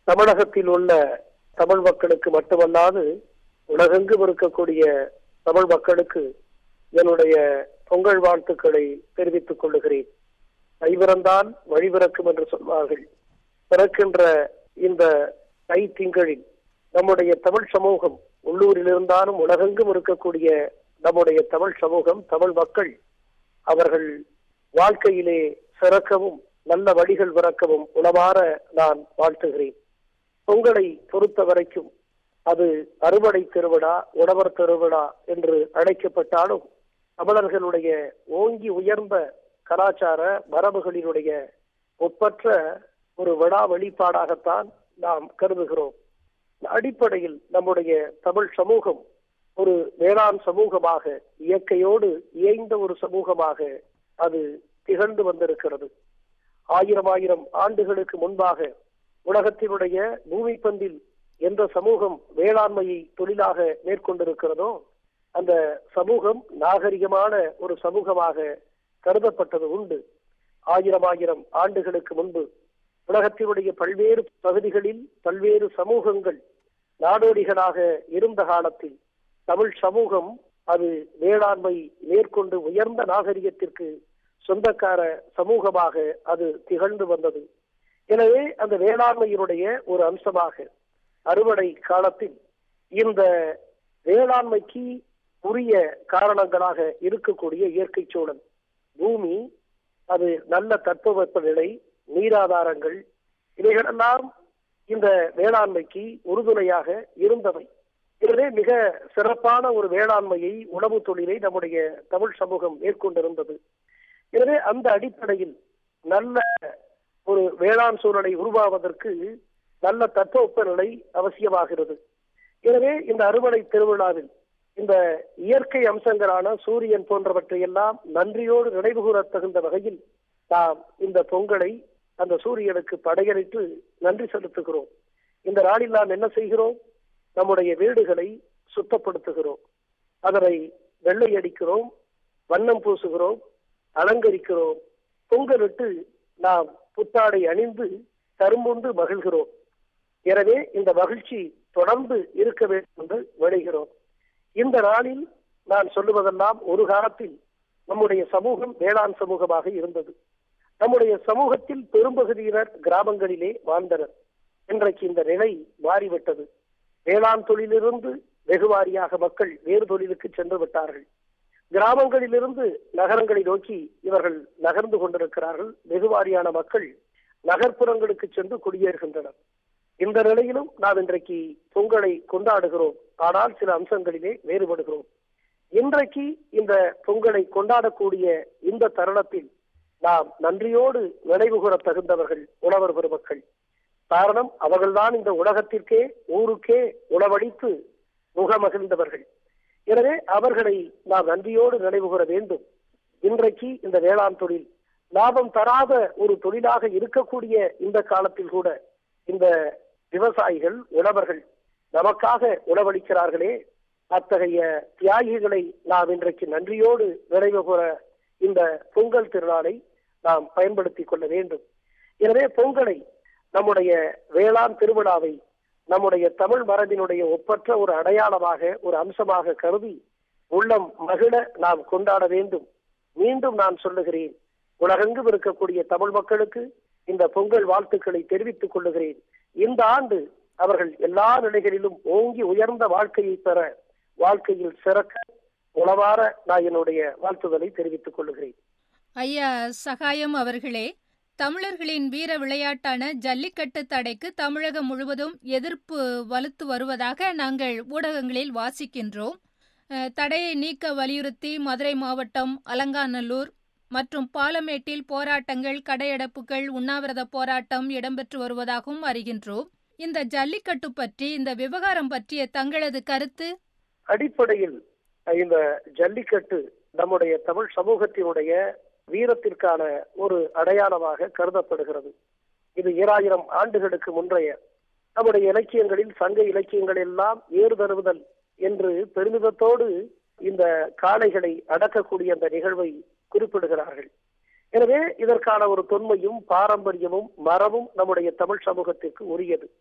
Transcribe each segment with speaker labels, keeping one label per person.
Speaker 1: தமிழகத்தில் உள்ள தமிழ் மக்களுக்கு மட்டுமல்லாது உலகெங்கும் இருக்கக்கூடிய தமிழ் மக்களுக்கு என்னுடைய பொங்கல் வாழ்த்துக்களை தெரிவித்துக் கொள்ளுகிறேன் தைபிறந்தான் வழிபிறக்கும் என்று சொல்வார்கள் பிறக்கின்ற இந்த தை திங்களில் நம்முடைய தமிழ் சமூகம் உள்ளூரில் இருந்தாலும் உலகெங்கும் இருக்கக்கூடிய நம்முடைய தமிழ் சமூகம் தமிழ் மக்கள் அவர்கள் வாழ்க்கையிலே சிறக்கவும் நல்ல வழிகள் பிறக்கவும் உளமாற நான் வாழ்த்துகிறேன் பொங்கலை பொறுத்த வரைக்கும் அது அறுவடை திருவிழா உழவர் திருவிழா என்று அழைக்கப்பட்டாலும் தமிழர்களுடைய ஓங்கி உயர்ந்த கலாச்சார மரபுகளினுடைய ஒப்பற்ற ஒரு விழா வெளிப்பாடாகத்தான் நாம் கருதுகிறோம் அடிப்படையில் நம்முடைய தமிழ் சமூகம் ஒரு வேளாண் சமூகமாக இயற்கையோடு இயைந்த ஒரு சமூகமாக அது திகழ்ந்து வந்திருக்கிறது ஆயிரம் ஆயிரம் ஆண்டுகளுக்கு முன்பாக உலகத்தினுடைய பூமி பந்தில் எந்த சமூகம் வேளாண்மையை தொழிலாக மேற்கொண்டிருக்கிறதோ அந்த சமூகம் நாகரிகமான ஒரு சமூகமாக கருதப்பட்டது உண்டு ஆயிரம் ஆயிரம் ஆண்டுகளுக்கு முன்பு உலகத்தினுடைய பல்வேறு பகுதிகளில் பல்வேறு சமூகங்கள் நாடோடிகளாக இருந்த காலத்தில் தமிழ் சமூகம் அது வேளாண்மை மேற்கொண்டு உயர்ந்த நாகரிகத்திற்கு சொந்தக்கார சமூகமாக அது திகழ்ந்து வந்தது எனவே அந்த வேளாண்மையினுடைய ஒரு அம்சமாக அறுவடை காலத்தில் இந்த வேளாண்மைக்கு உரிய காரணங்களாக இருக்கக்கூடிய இயற்கை சூழல் பூமி அது நல்ல தட்பவெப்ப நிலை நீராதாரங்கள் இவைகளெல்லாம் இந்த வேளாண்மைக்கு உறுதுணையாக இருந்தவை எனவே மிக சிறப்பான ஒரு வேளாண்மையை உணவு தொழிலை நம்முடைய தமிழ் சமூகம் மேற்கொண்டிருந்தது எனவே அந்த அடிப்படையில் நல்ல ஒரு வேளாண் சூழலை உருவாவதற்கு நல்ல தட்பவெப்ப நிலை அவசியமாகிறது எனவே இந்த அறுவடை திருவிழாவில் இந்த இயற்கை அம்சங்களான சூரியன் போன்றவற்றை எல்லாம் நன்றியோடு நினைவு கூற தகுந்த வகையில் நாம் இந்த பொங்கலை அந்த சூரியனுக்கு படையலிட்டு நன்றி செலுத்துகிறோம் இந்த நாளில் நாம் என்ன செய்கிறோம் நம்முடைய வீடுகளை சுத்தப்படுத்துகிறோம் அதனை வெள்ளை அடிக்கிறோம் வண்ணம் பூசுகிறோம் அலங்கரிக்கிறோம் பொங்கலிட்டு நாம் புத்தாடை அணிந்து கரும்புண்டு மகிழ்கிறோம் எனவே இந்த மகிழ்ச்சி தொடர்ந்து இருக்க வேண்டும் என்று விளைகிறோம் இந்த நாளில் நான் சொல்லுவதெல்லாம் ஒரு காலத்தில் நம்முடைய சமூகம் வேளாண் சமூகமாக இருந்தது நம்முடைய சமூகத்தில் பெரும்பகுதியினர் கிராமங்களிலே வாழ்ந்தனர் இன்றைக்கு இந்த நிலை மாறிவிட்டது வேளாண் தொழிலிருந்து வெகுவாரியாக மக்கள் வேறு தொழிலுக்கு சென்று விட்டார்கள் கிராமங்களிலிருந்து நகரங்களை நோக்கி இவர்கள் நகர்ந்து கொண்டிருக்கிறார்கள் வெகுவாரியான மக்கள் நகர்ப்புறங்களுக்கு சென்று குடியேறுகின்றனர் இந்த நிலையிலும் நாம் இன்றைக்கு பொங்கலை கொண்டாடுகிறோம் ஆனால் சில அம்சங்களிலே வேறுபடுகிறோம் இன்றைக்கு இந்த பொங்கலை கொண்டாடக்கூடிய இந்த தருணத்தில் நாம் நன்றியோடு நினைவு கூற தகுந்தவர்கள் உழவர் பெருமக்கள் காரணம் அவர்கள்தான் இந்த உலகத்திற்கே ஊருக்கே உணவளித்து முகமகிழ்ந்தவர்கள் எனவே அவர்களை நாம் நன்றியோடு நினைவு கூற வேண்டும் இன்றைக்கு இந்த வேளாண் தொழில் லாபம் தராத ஒரு தொழிலாக இருக்கக்கூடிய இந்த காலத்தில் கூட இந்த விவசாயிகள் உழவர்கள் நமக்காக உணவளிக்கிறார்களே அத்தகைய தியாகிகளை நாம் இன்றைக்கு நன்றியோடு நிறைவு கூற இந்த பொங்கல் திருநாளை நாம் பயன்படுத்திக் கொள்ள வேண்டும் எனவே பொங்கலை நம்முடைய வேளாண் திருவிழாவை நம்முடைய தமிழ் மரபினுடைய ஒப்பற்ற ஒரு அடையாளமாக ஒரு அம்சமாக கருதி உள்ளம் மகிழ நாம் கொண்டாட வேண்டும் மீண்டும் நான் சொல்லுகிறேன் உலகெங்கும் இருக்கக்கூடிய தமிழ் மக்களுக்கு இந்த பொங்கல் வாழ்த்துக்களை தெரிவித்துக் கொள்ளுகிறேன் இந்த ஆண்டு அவர்கள் எல்லா நிலைகளிலும் ஓங்கி உயர்ந்த வாழ்க்கையை பெற வாழ்க்கையில் சிறக்க உளவார நான் என்னுடைய வாழ்த்துதலை தெரிவித்துக் கொள்ளுகிறேன்
Speaker 2: ஐயா சகாயம் அவர்களே தமிழர்களின் வீர விளையாட்டான ஜல்லிக்கட்டு தடைக்கு தமிழகம் முழுவதும் எதிர்ப்பு வலுத்து வருவதாக நாங்கள் ஊடகங்களில் வாசிக்கின்றோம் அஹ், தடையை நீக்க வலியுறுத்தி மதுரை மாவட்டம் அலங்காநல்லூர் மற்றும் பாலமேட்டில் போராட்டங்கள் கடையடைப்புகள் உண்ணாவிரத போராட்டம் இடம்பெற்று வருவதாகவும் அறிகின்றோம் இந்த ஜல்லிக்கட்டு பற்றி இந்த விவகாரம் பற்றிய தங்களது கருத்து
Speaker 1: அடிப்படையில் இந்த ஜல்லிக்கட்டு நம்முடைய தமிழ் சமூகத்தினுடைய வீரத்திற்கான ஒரு அடையாளமாக கருதப்படுகிறது இது ஏழாயிரம் ஆண்டுகளுக்கு முன்றைய நம்முடைய இலக்கியங்களில் சங்க இலக்கியங்கள் எல்லாம் ஏறு தருவுதல் என்று பெருமிதத்தோடு இந்த காளைகளை அடக்கக்கூடிய அந்த நிகழ்வை குறிப்பிடுகிறார்கள் எனவே இதற்கான ஒரு தொன்மையும் பாரம்பரியமும் மரபும் நம்முடைய தமிழ் சமூகத்திற்கு உரியது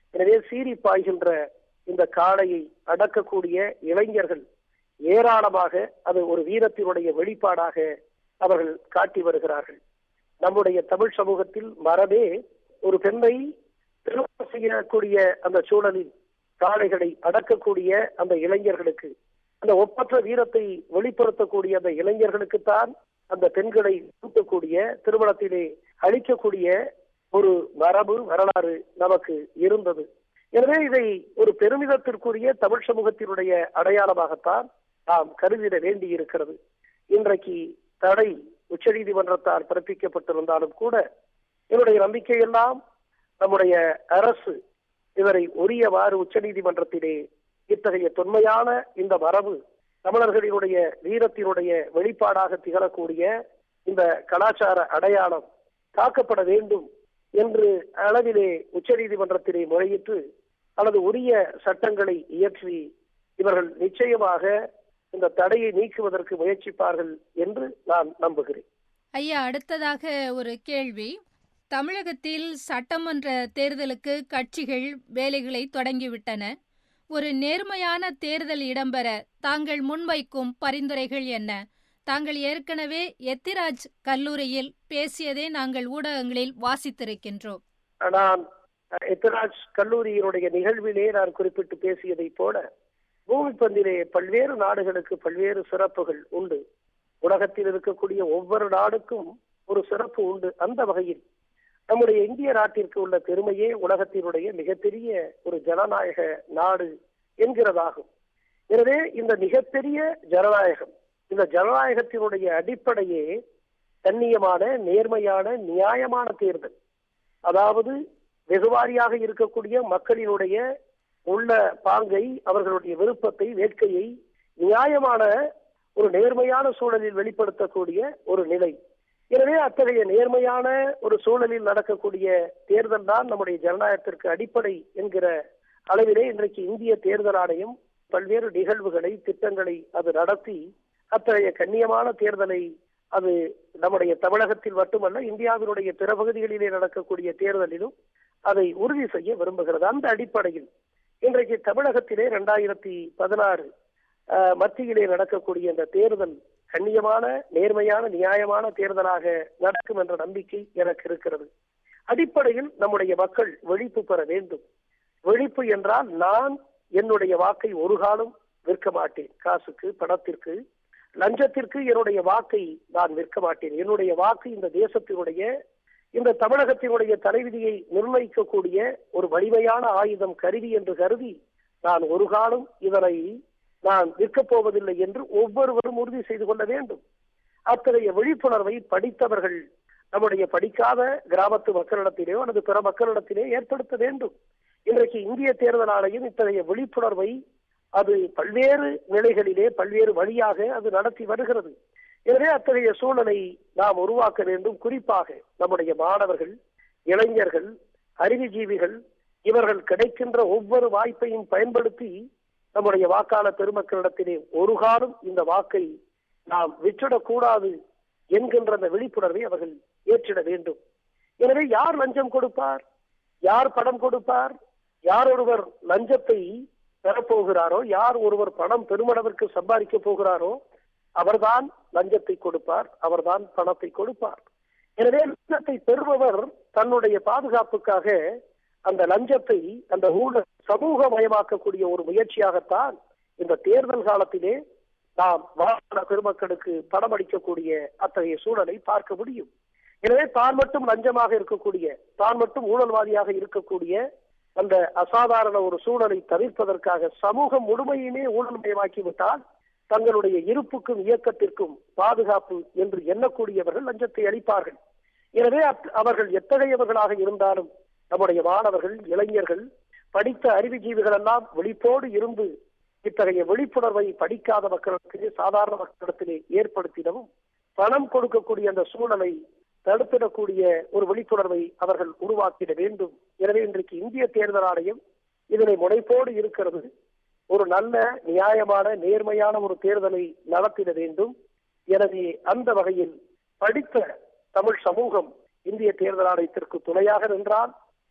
Speaker 1: எனவே சீறி பாய்கின்ற இந்த காளையை அடக்கக்கூடிய இளைஞர்கள் ஏராளமாக அது ஒரு வீரத்தினுடைய வெளிப்பாடாக அவர்கள் காட்டி வருகிறார்கள் நம்முடைய தமிழ் சமூகத்தில் மரபே ஒரு பெண்ணை திருமணம் செய்யக்கூடிய அந்த சூழலில் காளைகளை அடக்கக்கூடிய அந்த இளைஞர்களுக்கு அந்த ஒப்பற்ற வீரத்தை வெளிப்படுத்தக்கூடிய அந்த இளைஞர்களுக்குத்தான் அந்த பெண்களை ஊட்டக்கூடிய திருமணத்திலே அளிக்கக்கூடிய ஒரு மரபு வரலாறு நமக்கு இருந்தது எனவே இதை ஒரு பெருமிதத்திற்குரிய தமிழ் சமூகத்தினுடைய அடையாளமாகத்தான் நாம் கருதிட வேண்டி இருக்கிறது இன்றைக்கு தடை உச்சநீதிமன்றத்தால் பிறப்பிக்கப்பட்டிருந்தாலும் கூட என்னுடைய நம்பிக்கையெல்லாம் நம்முடைய அரசு இவரை உரியவாறு உச்சநீதிமன்றத்திலே இத்தகைய தொன்மையான இந்த மரபு தமிழர்களினுடைய வீரத்தினுடைய வெளிப்பாடாக திகழக்கூடிய இந்த கலாச்சார அடையாளம் காக்கப்பட வேண்டும் என்று அளவிலே உச்சநீதிமன்றத்திலே முறையிட்டு அல்லது உரிய சட்டங்களை இயற்றி இவர்கள் நிச்சயமாக இந்த தடையை நீக்குவதற்கு முயற்சிப்பார்கள் என்று நான் நம்புகிறேன்
Speaker 2: ஐயா அடுத்ததாக ஒரு கேள்வி தமிழகத்தில் சட்டமன்ற தேர்தலுக்கு கட்சிகள் வேலைகளை தொடங்கிவிட்டன ஒரு நேர்மையான தேர்தல் இடம்பெற தாங்கள் முன்வைக்கும் பரிந்துரைகள் என்ன தாங்கள் ஏற்கனவே எத்திராஜ் கல்லூரியில் பேசியதை நாங்கள் ஊடகங்களில் வாசித்திருக்கின்றோம்
Speaker 1: நான் எத்திராஜ் கல்லூரியினுடைய நிகழ்விலே நான் குறிப்பிட்டு பேசியதைப் போல பூமிப்பந்திலே பல்வேறு நாடுகளுக்கு பல்வேறு சிறப்புகள் உண்டு உலகத்தில் இருக்கக்கூடிய ஒவ்வொரு நாடுக்கும் ஒரு சிறப்பு உண்டு அந்த வகையில் நம்முடைய இந்திய நாட்டிற்கு உள்ள பெருமையே உலகத்தினுடைய மிகப்பெரிய ஒரு ஜனநாயக நாடு என்கிறதாகும் எனவே இந்த மிகப்பெரிய ஜனநாயகம் இந்த ஜனநாயகத்தினுடைய அடிப்படையே கண்ணியமான நேர்மையான நியாயமான தேர்தல் அதாவது வெகுவாரியாக இருக்கக்கூடிய மக்களினுடைய உள்ள பாங்கை அவர்களுடைய விருப்பத்தை வேட்கையை நியாயமான ஒரு நேர்மையான சூழலில் வெளிப்படுத்தக்கூடிய ஒரு நிலை எனவே அத்தகைய நேர்மையான ஒரு சூழலில் நடக்கக்கூடிய தேர்தல் தான் நம்முடைய ஜனநாயகத்திற்கு அடிப்படை என்கிற அளவிலே இன்றைக்கு இந்திய தேர்தல் ஆணையம் பல்வேறு நிகழ்வுகளை திட்டங்களை அது நடத்தி அத்தகைய கண்ணியமான தேர்தலை அது நம்முடைய தமிழகத்தில் மட்டுமல்ல இந்தியாவினுடைய பிற பகுதிகளிலே நடக்கக்கூடிய தேர்தலிலும் அதை உறுதி செய்ய விரும்புகிறது அந்த அடிப்படையில் இன்றைக்கு தமிழகத்திலே இரண்டாயிரத்தி பதினாறு மத்தியிலே நடக்கக்கூடிய இந்த தேர்தல் கண்ணியமான நேர்மையான நியாயமான தேர்தலாக நடக்கும் என்ற நம்பிக்கை எனக்கு இருக்கிறது அடிப்படையில் நம்முடைய மக்கள் விழிப்பு பெற வேண்டும் விழிப்பு என்றால் நான் என்னுடைய வாக்கை ஒரு காலம் விற்க மாட்டேன் காசுக்கு பணத்திற்கு லஞ்சத்திற்கு என்னுடைய வாக்கை நான் விற்க மாட்டேன் என்னுடைய வாக்கு இந்த தேசத்தினுடைய இந்த தமிழகத்தினுடைய தலைவிதியை நிர்ணயிக்கக்கூடிய ஒரு வலிமையான ஆயுதம் கருவி என்று கருதி நான் ஒரு காலம் இதனை நான் விற்கப் போவதில்லை என்று ஒவ்வொருவரும் உறுதி செய்து கொள்ள வேண்டும் அத்தகைய விழிப்புணர்வை படித்தவர்கள் நம்முடைய படிக்காத கிராமத்து மக்களிடத்திலேயோ அல்லது பிற மக்களிடத்திலே ஏற்படுத்த வேண்டும் இன்றைக்கு இந்திய தேர்தல் ஆணையம் இத்தகைய விழிப்புணர்வை அது பல்வேறு நிலைகளிலே பல்வேறு வழியாக அது நடத்தி வருகிறது எனவே அத்தகைய சூழலை நாம் உருவாக்க வேண்டும் குறிப்பாக நம்முடைய மாணவர்கள் இளைஞர்கள் அறிவுஜீவிகள் இவர்கள் கிடைக்கின்ற ஒவ்வொரு வாய்ப்பையும் பயன்படுத்தி நம்முடைய வாக்காளர் பெருமக்களிடத்திலே ஒரு காலம் இந்த வாக்கை நாம் விற்றிடக்கூடாது என்கின்ற அந்த விழிப்புணர்வை அவர்கள் ஏற்றிட வேண்டும் எனவே யார் லஞ்சம் கொடுப்பார் யார் பணம் கொடுப்பார் யார் ஒருவர் லஞ்சத்தை பெறப்போகிறாரோ யார் ஒருவர் பணம் பெருமளவிற்கு சம்பாதிக்க போகிறாரோ அவர்தான் லஞ்சத்தை கொடுப்பார் அவர்தான் பணத்தை கொடுப்பார் எனவே லஞ்சத்தை பெறுபவர் தன்னுடைய பாதுகாப்புக்காக அந்த லஞ்சத்தை அந்த ஊழல் சமூகமயமாக்கக்கூடிய ஒரு முயற்சியாகத்தான் இந்த தேர்தல் காலத்திலே நாம் வாக்காள பெருமக்களுக்கு பணம் அளிக்கக்கூடிய அத்தகைய சூழலை பார்க்க முடியும் எனவே தான் மட்டும் லஞ்சமாக இருக்கக்கூடிய தான் மட்டும் ஊழல்வாதியாக இருக்கக்கூடிய அந்த அசாதாரண ஒரு சூழலை தவிர்ப்பதற்காக சமூகம் முழுமையுமே ஊழல்மயமாக்கி விட்டால் தங்களுடைய இருப்புக்கும் இயக்கத்திற்கும் பாதுகாப்பு என்று எண்ணக்கூடியவர்கள் லஞ்சத்தை அளிப்பார்கள் எனவே அவர்கள் எத்தகையவர்களாக இருந்தாலும் நம்முடைய மாணவர்கள் இளைஞர்கள் படித்த அறிவுஜீவிகள் எல்லாம் விழிப்போடு இருந்து இத்தகைய விழிப்புணர்வை படிக்காத மக்களுக்கு சாதாரண மக்களிடத்திலே ஏற்படுத்திடவும் பணம் கொடுக்கக்கூடிய அந்த சூழலை தடுத்திடக்கூடிய ஒரு விழிப்புணர்வை அவர்கள் உருவாக்கிட வேண்டும் எனவே இன்றைக்கு இந்திய தேர்தல் ஆணையம் இதனை முனைப்போடு இருக்கிறது ஒரு நல்ல நியாயமான நேர்மையான ஒரு தேர்தலை நடத்திட வேண்டும் எனவே அந்த வகையில் படித்த தமிழ் சமூகம் இந்திய தேர்தல் ஆணையத்திற்கு துணையாக நின்றால்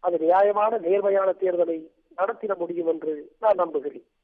Speaker 1: அது நியாயமான நேர்மையான தேர்தலை நடத்திட முடியும் என்று நான் நம்புகிறேன்